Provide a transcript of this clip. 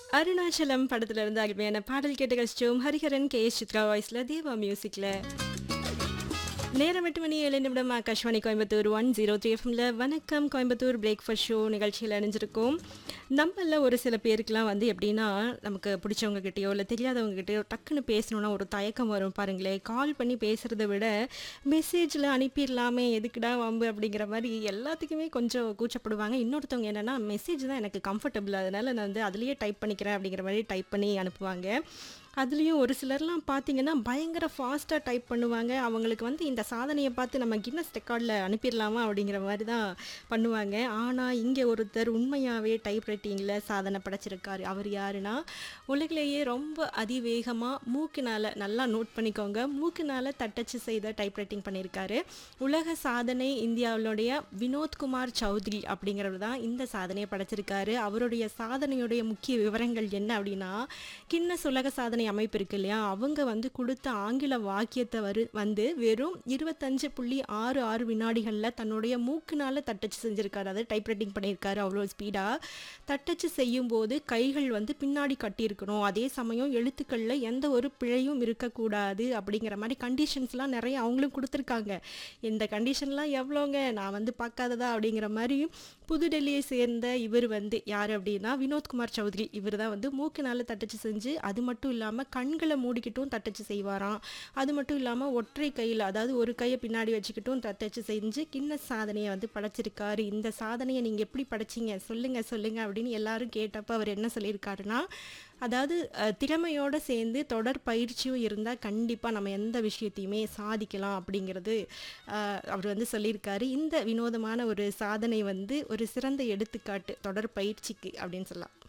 அருணாச்சலம் படத்துல இருந்து அருமையான பாடல் கேட்டு கழிச்சோம் ஹரிஹரன் கே எஸ் சித்ரா வாய்ஸ்ல தேவா மியூசிக்ல நேரம் எட்டு மணி ஏழு நிமிடம் Akashvani Coimbatore one zero three எஃப்எம்ல வணக்கம் கோயம்புத்தூர் பிரேக்ஃபாஸ்ட் ஷோ நிகழ்ச்சியில் அணிஞ்சிருக்கோம் நம்மள ஒரு சில பேருக்குலாம் வந்து எப்படின்னா நமக்கு பிடிச்சவங்க கிட்டயோ இல்லை தெரியாதவங்க கிட்டயோ டக்குன்னு பேசணும்னா ஒரு தயக்கம் வரும் பாருங்களேன் கால் பண்ணி பேசுகிறத விட மெசேஜில் அனுப்பிடலாமே எதுக்குடா வம்பு அப்படிங்கிற மாதிரி எல்லாத்துக்குமே கொஞ்சம் கூச்சப்படுவாங்க இன்னொருத்தவங்க என்னென்னா மெசேஜ் தான் எனக்கு கம்ஃபர்டபுள் அதனால் நான் வந்து அதுலேயே டைப் பண்ணிக்கிறேன் அப்படிங்கிற மாதிரி டைப் பண்ணி அனுப்புவாங்க அதுலேயும் ஒரு சிலர்லாம் பார்த்தீங்கன்னா பயங்கர ஃபாஸ்ட்டாக டைப் பண்ணுவாங்க அவங்களுக்கு வந்து இந்த சாதனையை பார்த்து நம்ம கின்னஸ் ரெக்கார்டில் அனுப்பிடலாமா அப்படிங்கிற மாதிரி தான் பண்ணுவாங்க ஆனால் இங்கே ஒருத்தர் உண்மையாகவே டைப் ரைட்டிங்கில் சாதனை படைச்சிருக்காரு அவர் யாருன்னா உலகிலேயே ரொம்ப அதிவேகமாக மூக்கினால் நல்லா நோட் பண்ணிக்கோங்க மூக்கினால் தட்டச்சு செய்த டைப் ரைட்டிங் பண்ணியிருக்காரு உலக சாதனை இந்தியாவினுடைய வினோத்குமார் சௌத்ரி அப்படிங்கிறவர் தான் இந்த சாதனையை படைச்சிருக்காரு அவருடைய சாதனையுடைய முக்கிய விவரங்கள் என்ன அப்படின்னா கின்னஸ் உலக சாதனை அமைப்பு இருக்கு இல்லையா அவங்க வந்து கொடுத்த ஆங்கில வாக்கியத்தை வரு வந்து வெறும் இருபத்தஞ்சு புள்ளி ஆறு ஆறு வினாடிகளில் தன்னுடைய மூக்குனால தட்டச்சு செஞ்சிருக்காரு அதாவது டைப் ரைட்டிங் பண்ணியிருக்காரு அவ்வளோ ஸ்பீடாக தட்டச்சு செய்யும் போது கைகள் வந்து பின்னாடி கட்டியிருக்கணும் அதே சமயம் எழுத்துக்களில் எந்த ஒரு பிழையும் இருக்கக்கூடாது அப்படிங்கிற மாதிரி கண்டிஷன்ஸ்லாம் நிறைய அவங்களும் கொடுத்துருக்காங்க இந்த கண்டிஷன்லாம் எவ்வளோங்க நான் வந்து பார்க்காததா அப்படிங்கிற மாதிரி புதுடெல்லியை சேர்ந்த இவர் வந்து யார் அப்படின்னா வினோத்குமார் சௌத்ரி இவர் தான் வந்து மூக்குனால தட்டச்சு செஞ்சு அது மட்டும் இல்லாமல் கண்களை மூடிக்கிட்டும் தட்டச்சு செய்வாராம் அது மட்டும் இல்லாமல் ஒற்றை கையில் அதாவது ஒரு கையை பின்னாடி வச்சுக்கிட்டும் தட்டச்சு செஞ்சு கின்னஸ் சாதனையை வந்து படைச்சிருக்காரு இந்த சாதனையை நீங்கள் எப்படி படைச்சிங்க சொல்லுங்க சொல்லுங்க அப்படின்னு எல்லாரும் கேட்டப்போ அவர் என்ன சொல்லியிருக்காருன்னா அதாவது அஹ், திறமையோட சேர்ந்து தொடர் பயிற்சியும் இருந்தால் கண்டிப்பாக நம்ம எந்த விஷயத்தையுமே சாதிக்கலாம் அப்படிங்கிறது அஹ், அவர் வந்து சொல்லியிருக்காரு இந்த வினோதமான ஒரு சாதனை வந்து ஒரு சிறந்த எடுத்துக்காட்டு தொடர் பயிற்சிக்கு அப்படின்னு சொல்லலாம்